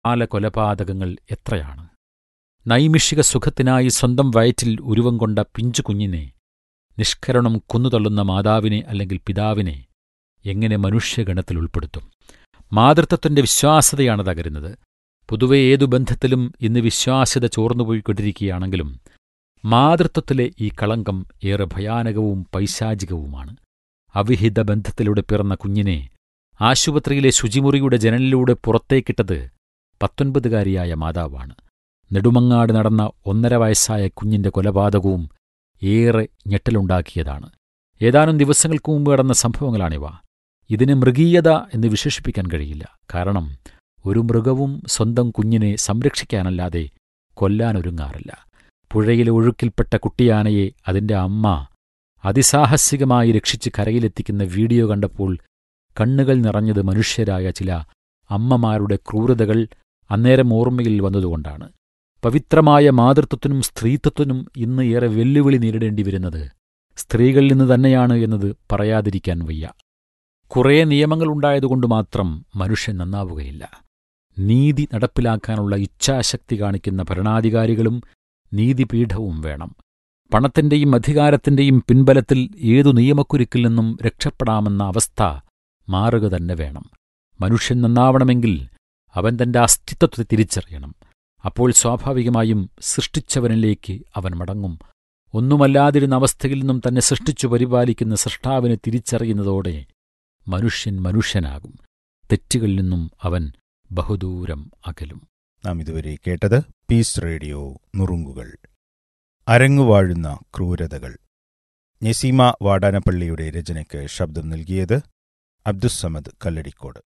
ആല കൊലപാതകങ്ങൾ എത്രയാണ് നൈമിഷിക സുഖത്തിനായി സ്വന്തം വയറ്റിൽ ഉരുവം കൊണ്ട പിഞ്ചു കുഞ്ഞിനെ നിഷ്കരണം കൊന്നുതള്ളുന്ന മാതാവിനെ അല്ലെങ്കിൽ പിതാവിനെ എങ്ങനെ മനുഷ്യഗണത്തിൽ ഉൾപ്പെടുത്തും മാതൃത്വത്തിന്റെ വിശ്വാസതയാണ് തകരുന്നത് പൊതുവെ ഏതു ബന്ധത്തിലും ഇന്ന് വിശ്വാസ്യത ചോർന്നുപോയിക്കൊണ്ടിരിക്കുകയാണെങ്കിലും മാതൃത്വത്തിലെ ഈ കളങ്കം ഏറെ ഭയാനകവും പൈശാചികവുമാണ് അവിഹിത ബന്ധത്തിലൂടെ പിറന്ന കുഞ്ഞിനെ ആശുപത്രിയിലെ ശുചിമുറിയുടെ ജനലിലൂടെ പുറത്തേക്കിട്ടത് പത്തൊൻപതുകാരിയായ മാതാവാണ് നെടുമങ്ങാട് നടന്ന ഒന്നര വയസ്സായ കുഞ്ഞിന്റെ കൊലപാതകവും ഏറെ ഞെട്ടലുണ്ടാക്കിയതാണ് ഏതാനും ദിവസങ്ങൾക്ക് മുമ്പ് നടന്ന സംഭവങ്ങളാണിവ ഇതിന് മൃഗീയത എന്ന് വിശേഷിപ്പിക്കാൻ കഴിയില്ല കാരണം ഒരു മൃഗവും സ്വന്തം കുഞ്ഞിനെ സംരക്ഷിക്കാനല്ലാതെ കൊല്ലാനൊരുങ്ങാറില്ല പുഴയിലെ ഒഴുക്കിൽപ്പെട്ട കുട്ടിയാനയെ അതിന്റെ അമ്മ അതിസാഹസികമായി രക്ഷിച്ച് കരയിലെത്തിക്കുന്ന വീഡിയോ കണ്ടപ്പോൾ കണ്ണുകൾ നിറഞ്ഞത് മനുഷ്യരായ ചില അമ്മമാരുടെ ക്രൂരതകൾ അന്നേരം ഓർമ്മയിൽ വന്നതുകൊണ്ടാണ് പവിത്രമായ മാതൃത്വത്തിനും സ്ത്രീത്വത്തിനും ഇന്ന് ഏറെ വെല്ലുവിളി നേരിടേണ്ടി വരുന്നത് സ്ത്രീകളിൽ നിന്ന് തന്നെയാണ് എന്നത് പറയാതിരിക്കാൻ വയ്യ കുറേ നിയമങ്ങളുണ്ടായതുകൊണ്ട് മാത്രം മനുഷ്യൻ നന്നാവുകയില്ല നീതി നടപ്പിലാക്കാനുള്ള ഇച്ഛാശക്തി കാണിക്കുന്ന ഭരണാധികാരികളും നീതിപീഠവും വേണം പണത്തിന്റെയും അധികാരത്തിന്റെയും പിൻബലത്തിൽ ഏതു നിയമക്കുരുക്കിൽ നിന്നും രക്ഷപ്പെടാമെന്ന അവസ്ഥ മാറുക തന്നെ വേണം മനുഷ്യൻ നന്നാവണമെങ്കിൽ അവൻ തന്റെ അസ്തിത്വത്തെ തിരിച്ചറിയണം അപ്പോൾ സ്വാഭാവികമായും സൃഷ്ടിച്ചവനിലേക്ക് അവൻ മടങ്ങും ഒന്നുമല്ലാതിരുന്ന അവസ്ഥയിൽ നിന്നും തന്നെ സൃഷ്ടിച്ചു പരിപാലിക്കുന്ന സൃഷ്ടാവിനെ തിരിച്ചറിയുന്നതോടെ മനുഷ്യൻ മനുഷ്യനാകും തെറ്റുകളിൽ നിന്നും അവൻ ബഹുദൂരം അകലും നാം ഇതുവരെ കേട്ടത് പീസ് റേഡിയോ നുറുങ്ങുകൾ അരങ്ങുവാഴുന്ന ക്രൂരതകൾ നസീമ വാടാനപ്പള്ളിയുടെ രചനയ്ക്ക് ശബ്ദം നൽകിയത് അബ്ദുസ്സമദ് കല്ലടിക്കോട്